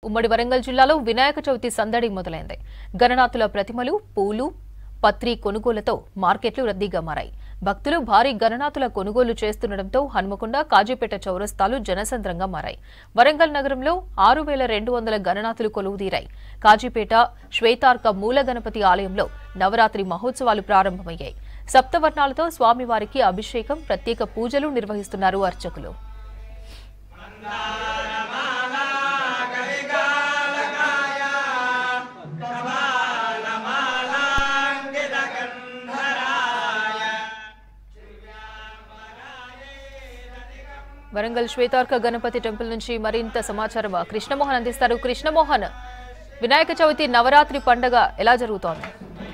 ఉమ్మడి వరంగల్ జిల్లాలో వినాయక చవితి సందడి మొదలైంది గణనాథుల ప్రతిమలు పూలు పత్రి కొనుగోలుతో మార్కెట్లు రద్దీగా మారాయి భక్తులు భారీ గణనాథుల కొనుగోలు చేస్తుండటంతో హనుమకొండ కాజీపేట చౌరస్తాలు జనసంద్రంగా మారాయి వరంగల్ నగరంలో ఆరు వేల రెండు వందల గణనాథులు కొలువుదీరాయి కాజీపేట శ్వేతార్క మూల గణపతి ఆలయంలో నవరాత్రి మహోత్సవాలు ప్రారంభమయ్యాయి సప్తవర్ణాలతో స్వామివారికి అభిషేకం ప్రత్యేక పూజలు నిర్వహిస్తున్నారు అర్చకులు వరంగల్ శ్వేతార్క గణపతి టెంపుల్ నుంచి మరింత సమాచారం కృష్ణమోహన్ అందిస్తారు కృష్ణమోహన్ వినాయక చవితి నవరాత్రి పండగ ఎలా జరుగుతోంది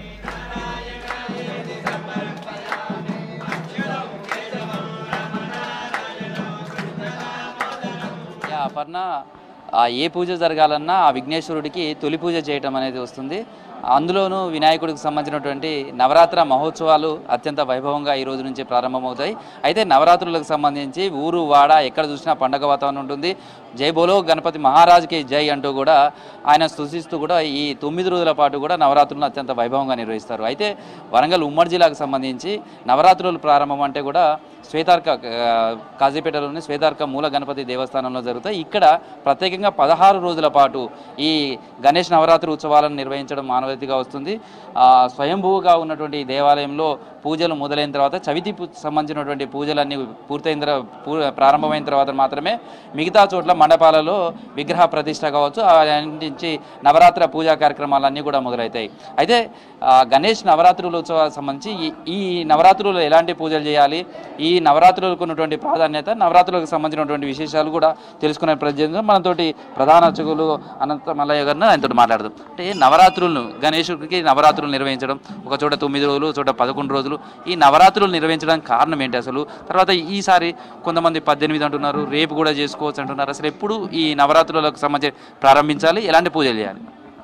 యా అపర్ణ ఆ ఏ పూజ జరగాలన్నా ఆ విఘ్నేశ్వరుడికి తొలి పూజ చేయటం అనేది వస్తుంది అందులోనూ వినాయకుడికి సంబంధించినటువంటి నవరాత్ర మహోత్సవాలు అత్యంత వైభవంగా ఈ రోజు నుంచి ప్రారంభమవుతాయి అయితే నవరాత్రులకు సంబంధించి ఊరు వాడ ఎక్కడ చూసినా పండగ వాతావరణం ఉంటుంది జై బోలో గణపతి మహారాజుకి జై అంటూ కూడా ఆయన స్తుతిస్తూ కూడా ఈ తొమ్మిది రోజుల పాటు కూడా నవరాత్రులను అత్యంత వైభవంగా నిర్వహిస్తారు అయితే వరంగల్ ఉమ్మడి జిల్లాకు సంబంధించి నవరాత్రులు ప్రారంభం అంటే కూడా శ్వేతార్క ఆ, కాజీపేటలోని శ్వేతార్క మూల గణపతి దేవస్థానంలో జరుగుతాయి ఇక్కడ ప్రత్యేకంగా పదహారు రోజుల పాటు ఈ గణేష్ నవరాత్రి ఉత్సవాలను నిర్వహించడం మానవతిగా వస్తుంది ఆ, స్వయంభూగా ఉన్నటువంటి ఈ దేవాలయంలో పూజలు మొదలైన తర్వాత చవితి పు- సంబంధించినటువంటి పూజలన్నీ పూర్తయిన తర్వాత పూ- ప్రారంభమైన తర్వాత మాత్రమే మిగతా చోట్ల మండపాలలో విగ్రహ ప్రతిష్ట కావచ్చు నుంచి నవరాత్ర పూజా కార్యక్రమాలన్నీ కూడా మొదలవుతాయి అయితే ఆ, గణేష్ నవరాత్రుల ఉత్సవాలకు సంబంధించి ఈ- ఈ నవరాత్రులు ఎలాంటి పూజలు చేయాలి ఈ నవరాత్రులకు ఉన్నటువంటి ప్రాధాన్యత నవరాత్రులకు సంబంధించినటువంటి విశేషాలు కూడా తెలుసుకునే ప్రయత్నం మనతోటి ప్రధాన అర్చకులు అనంత మల్లయ్య గారిని ఆయనతో మాట్లాడదాం అంటే నవరాత్రులను గణేశుడికి నవరాత్రులు నిర్వహించడం ఒక చోట తొమ్మిది రోజులు ఒక చోట పదకొండు రోజులు ఈ నవరాత్రులు నిర్వహించడానికి కారణం ఏంటి అసలు తర్వాత ఈసారి కొంతమంది పద్దెనిమిది అంటున్నారు రేపు కూడా చేసుకోవచ్చు అంటున్నారు అసలు ఎప్పుడు ఈ నవరాత్రులకు సంబంధించి ప్రారంభించాలి ఎలాంటి పూజలు చేయాలి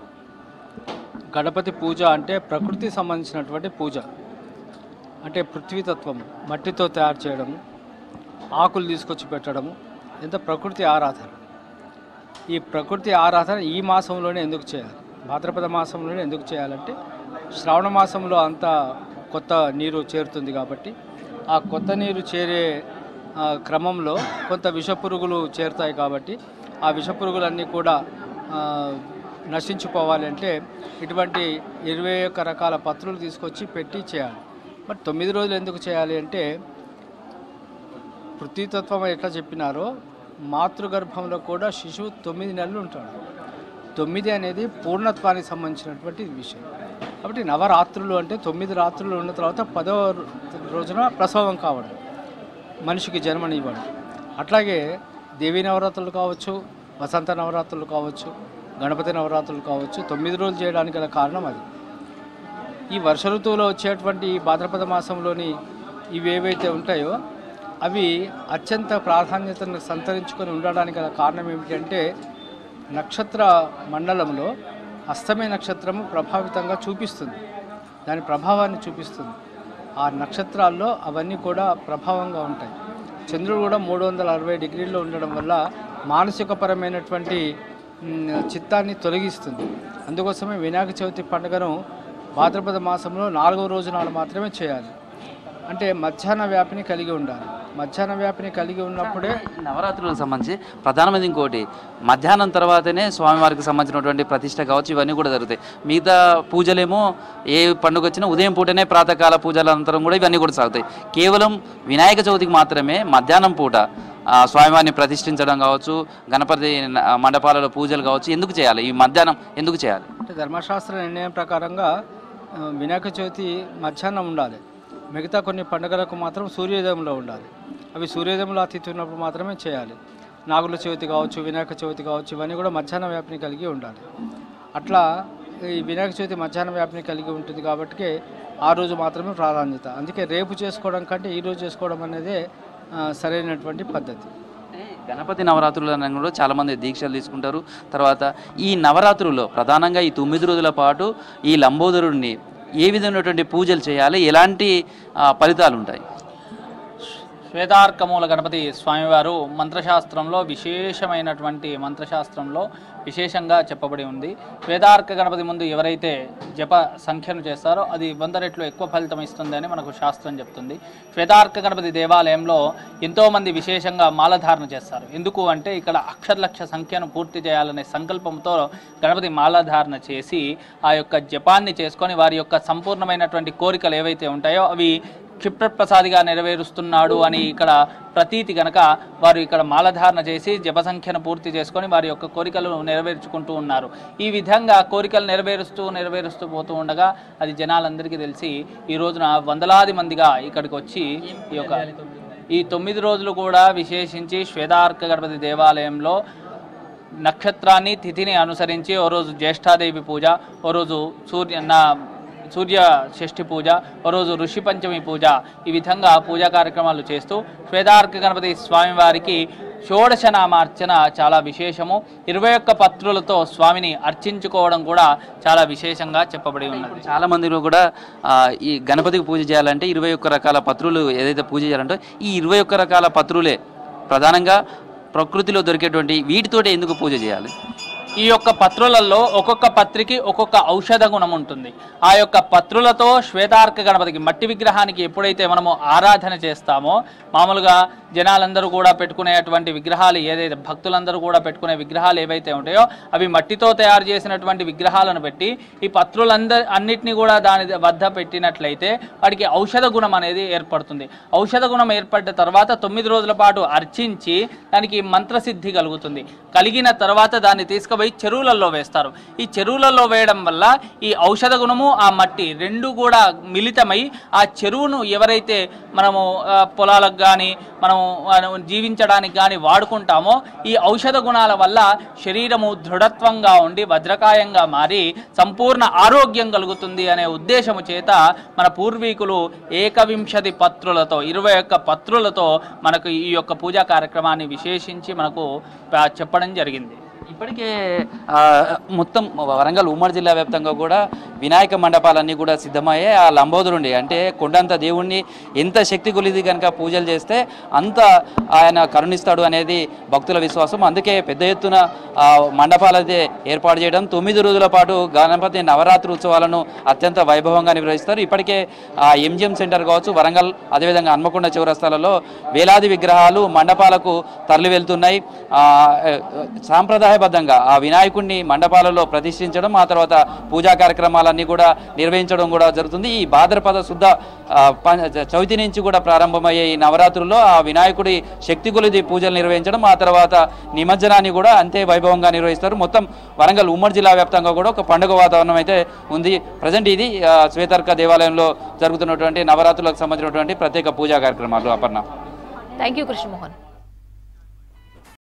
గణపతి పూజ అంటే ప్రకృతి సంబంధించినటువంటి పూజ అంటే పృథ్వీతత్వం మట్టితో తయారు చేయడము ఆకులు తీసుకొచ్చి పెట్టడము ఎంత ప్రకృతి ఆరాధన ఈ ప్రకృతి ఆరాధన ఈ మాసంలోనే ఎందుకు చేయాలి భాద్రపద మాసంలోనే ఎందుకు చేయాలంటే శ్రావణ మాసంలో అంతా కొత్త నీరు చేరుతుంది కాబట్టి ఆ కొత్త నీరు చేరే ఆ, క్రమంలో కొంత విషపురుగులు చేరుతాయి కాబట్టి ఆ విషపురుగులన్నీ కూడా ఆ, నశించిపోవాలి అంటే ఇటువంటి ఇరవై ఒక్క రకాల పత్రులు తీసుకొచ్చి పెట్టి చేయాలి బట్ తొమ్మిది రోజులు ఎందుకు చేయాలి అంటే పృథ్వీతత్వం ఎట్లా చెప్పినారో మాతృగర్భంలో కూడా శిశువు తొమ్మిది నెలలు ఉంటాడు తొమ్మిది అనేది పూర్ణత్వానికి సంబంధించినటువంటి విషయం కాబట్టి నవరాత్రులు అంటే తొమ్మిది రాత్రులు ఉన్న తర్వాత పదవ రోజున ప్రసవం కావడం మనిషికి జన్మనివ్వడం అట్లాగే దేవీ నవరాత్రులు కావచ్చు వసంత నవరాత్రులు కావచ్చు గణపతి నవరాత్రులు కావచ్చు తొమ్మిది రోజులు చేయడానికి గల కారణం అది ఈ వర్ష ఋతువులో వచ్చేటువంటి ఈ భాద్రపద మాసంలోని ఇవి ఏవైతే ఉంటాయో అవి అత్యంత ప్రాధాన్యతను సంతరించుకొని ఉండడానికి గల కారణం ఏమిటంటే నక్షత్ర మండలంలో అస్తమయ నక్షత్రము ప్రభావితంగా చూపిస్తుంది దాని ప్రభావాన్ని చూపిస్తుంది ఆ నక్షత్రాల్లో అవన్నీ కూడా ప్రభావంగా ఉంటాయి చంద్రుడు కూడా మూడు వందల అరవై డిగ్రీల్లో ఉండడం వల్ల మానసికపరమైనటువంటి మ్, చిత్తాన్ని తొలగిస్తుంది అందుకోసమే వినాయక చవితి పండుగను భాద్రపద మాసంలో నాలుగవ రోజు నాడు మాత్రమే చేయాలి అంటే మధ్యాహ్న వ్యాపిని కలిగి ఉండాలి మధ్యాహ్న వ్యాపిని కలిగి ఉన్నప్పుడే నవరాత్రులకు సంబంధించి ప్రధానమైనది ఇంకోటి మధ్యాహ్నం తర్వాతనే స్వామివారికి సంబంధించినటువంటి ప్రతిష్ట కావచ్చు ఇవన్నీ కూడా జరుగుతాయి మిగతా పూజలేమో ఏ పండుగ వచ్చినా ఉదయం పూటనే ప్రాతకాల పూజల అనంతరం కూడా ఇవన్నీ కూడా సాగుతాయి కేవలం వినాయక చవితికి మాత్రమే మధ్యాహ్నం పూట ఆ, స్వామివారిని ప్రతిష్ఠించడం కావచ్చు గణపతి న- మండపాలలో పూజలు కావచ్చు ఎందుకు చేయాలి ఈ మధ్యాహ్నం ఎందుకు చేయాలి అంటే ధర్మశాస్త్ర నిర్ణయం ప్రకారంగా ఆ, వినాయక చవితి మధ్యాహ్నం ఉండాలి మిగతా కొన్ని పండుగలకు మాత్రం సూర్యోదయంలో ఉండాలి అవి సూర్యోదయంలో అతిథి ఉన్నప్పుడు మాత్రమే చేయాలి నాగుల చవితి కావచ్చు వినాయక చవితి కావచ్చు ఇవన్నీ కూడా మధ్యాహ్న వ్యాపిని కలిగి ఉండాలి అట్లా ఈ వినాయక చవితి మధ్యాహ్న వ్యాపిని కలిగి ఉంటుంది కాబట్టి ఆ రోజు మాత్రమే ప్రాధాన్యత అందుకే రేపు చేసుకోవడం కంటే ఈ రోజు చేసుకోవడం అనేదే ఆ, సరైనటువంటి పద్ధతి గణపతి నవరాత్రులు అనగా కూడా చాలామంది దీక్షలు తీసుకుంటారు తర్వాత ఈ నవరాత్రుల్లో ప్రధానంగా ఈ తొమ్మిది రోజుల పాటు ఈ లంబోదరుడిని ఏ విధమైనటువంటి పూజలు చేయాలి ఎలాంటి ఆ, ఫలితాలు ఉంటాయి శ్వేతార్కమూల గణపతి స్వామివారు మంత్రశాస్త్రంలో విశేషమైనటువంటి మంత్రశాస్త్రంలో విశేషంగా చెప్పబడి ఉంది శ్వేతార్క గణపతి ముందు ఎవరైతే జప సంఖ్యను చేస్తారో అది వంద రెట్లు ఎక్కువ ఫలితం ఇస్తుంది అని మనకు శాస్త్రం చెప్తుంది శ్వేతార్క గణపతి దేవాలయంలో ఎంతోమంది విశేషంగా మాలధారణ చేస్తారు ఎందుకు అంటే ఇక్కడ అక్షరలక్ష సంఖ్యను పూర్తి చేయాలనే సంకల్పంతో గణపతి మాలధారణ చేసి ఆ యొక్క జపాన్ని చేసుకొని వారి యొక్క సంపూర్ణమైనటువంటి కోరికలు ఏవైతే ఉంటాయో అవి క్షిప్రప్రసాదిగా నెరవేరుస్తున్నాడు అని ఇక్కడ ప్రతీతి గనక వారు ఇక్కడ మాలధారణ చేసి జప సంఖ్యను పూర్తి చేసుకొని వారి యొక్క కోరికలు నెరవేర్చుకుంటూ ఉన్నారు ఈ విధంగా కోరికలు నెరవేరుస్తూ నెరవేరుస్తూ పోతూ ఉండగా అది జనాలందరికీ తెలిసి ఈ రోజున వందలాది మందిగా ఇక్కడికి వచ్చి ఈ యొక్క ఈ తొమ్మిది రోజులు కూడా విశేషించి శ్వేతార్క గణపతి దేవాలయంలో నక్షత్రాన్ని తిథిని అనుసరించి ఓ రోజు జ్యేష్ఠాదేవి పూజ ఓ రోజు సూర్య నా సూర్య షష్ఠి పూజ ఓ రోజు ఋషి పంచమి పూజ ఈ విధంగా పూజా కార్యక్రమాలు చేస్తూ శ్వేతార్క గణపతి స్వామివారికి షోడశనామార్చన చాలా విశేషము ఇరవై ఒక్క పత్రులతో స్వామిని అర్చించుకోవడం కూడా చాలా విశేషంగా చెప్పబడి ఉన్నది చాలా మందిలో కూడా ఆ, ఈ గణపతికి పూజ చేయాలంటే ఇరవై ఒక్క రకాల పత్రులు ఏదైతే పూజ చేయాలంటే ఈ ఇరవై ఒక్క రకాల పత్రులే ప్రధానంగా ప్రకృతిలో దొరికేటువంటి వీటితోటి ఎందుకు పూజ చేయాలి ఈ యొక్క పత్రులలో ఒక్కొక్క పత్రికి ఒక్కొక్క ఔషధ గుణం ఉంటుంది ఆ యొక్క పత్రులతో శ్వేతార్క గణపతికి మట్టి విగ్రహానికి ఎప్పుడైతే మనము ఆరాధన చేస్తామో మామూలుగా జనాలందరూ కూడా పెట్టుకునేటువంటి విగ్రహాలు ఏదైతే భక్తులందరూ కూడా పెట్టుకునే విగ్రహాలు ఏవైతే ఉంటాయో అవి మట్టితో తయారు చేసినటువంటి విగ్రహాలను పెట్టి ఈ పత్రులందరి అన్నిటినీ కూడా దాని వద్ద పెట్టినట్లయితే వాటికి ఔషధ గుణం అనేది ఏర్పడుతుంది ఔషధ గుణం ఏర్పడిన తర్వాత తొమ్మిది రోజుల పాటు అర్చించి దానికి మంత్రసిద్ధి కలుగుతుంది కలిగిన తర్వాత దాన్ని తీసుకుపోయి చెరువులలో వేస్తారు ఈ చెరువులలో వేయడం వల్ల ఈ ఔషధ గుణము ఆ మట్టి రెండు కూడా మిళితమై ఆ చెరువును ఎవరైతే మనము ఆ, పొలాలకు కానీ మనము ఆ, జీవించడానికి కానీ వాడుకుంటామో ఈ ఔషధ గుణాల వల్ల శరీరము దృఢత్వంగా ఉండి వజ్రకాయంగా మారి సంపూర్ణ ఆరోగ్యం కలుగుతుంది అనే ఉద్దేశము చేత మన పూర్వీకులు ఏకవింశతి పత్రులతో ఇరవై ఒక్క పత్రులతో మనకు ఈ యొక్క పూజా కార్యక్రమాన్ని విశేషించి మనకు ఆ, చెప్పడం జరిగింది ఇప్పటికే ఆ, మొత్తం వరంగల్ ఉమ్మడి జిల్లా వ్యాప్తంగా కూడా వినాయక మండపాలన్నీ కూడా సిద్ధమయ్యాయి ఆ లంబోదరుండి అంటే కొండంత దేవుణ్ణి ఎంత శక్తి కొలిది కనుక పూజలు చేస్తే అంత ఆయన కరుణిస్తాడు అనేది భక్తుల విశ్వాసం అందుకే పెద్ద ఎత్తున ఆ, మండపాలైతే ఏర్పాటు చేయడం తొమ్మిది రోజుల పాటు గణపతి నవరాత్రి ఉత్సవాలను అత్యంత వైభవంగా నిర్వహిస్తారు ఇప్పటికే ఆ ఎంజిఎం సెంటర్ కావచ్చు వరంగల్ అదేవిధంగా హన్మకొండ చౌరస్తాలలో వేలాది విగ్రహాలు మండపాలకు తరలి వెళ్తున్నాయి ఆ, సాంప్రదాయబద్ధంగా ఆ వినాయకుడిని మండపాలలో ప్రతిష్ఠించడం ఆ తర్వాత పూజా కార్యక్రమాలన్నీ కూడా నిర్వహించడం కూడా జరుగుతుంది ఈ భాద్రపద శుద్ధ ఆ, ప- చవితి నుంచి కూడా ప్రారంభమయ్యే ఈ నవరాత్రుల్లో ఆ వినాయకుడి శక్తి కొలిది పూజలు నిర్వహించడం ఆ తర్వాత నిమజ్జనాన్ని కూడా అంతే వైభవంగా నిర్వహిస్తారు మొత్తం వరంగల్ ఉమ్మడి జిల్లా వ్యాప్తంగా కూడా ఒక పండుగ వాతావరణం అయితే ఉంది ప్రజెంట్ ఇది ఆ, శ్వేతార్క దేవాలయంలో జరుగుతున్నటువంటి నవరాత్రులకు సంబంధించినటువంటి ప్రత్యేక పూజా కార్యక్రమాలు అపర్ణ థ్యాంక్ యూ కృష్ణమోహన్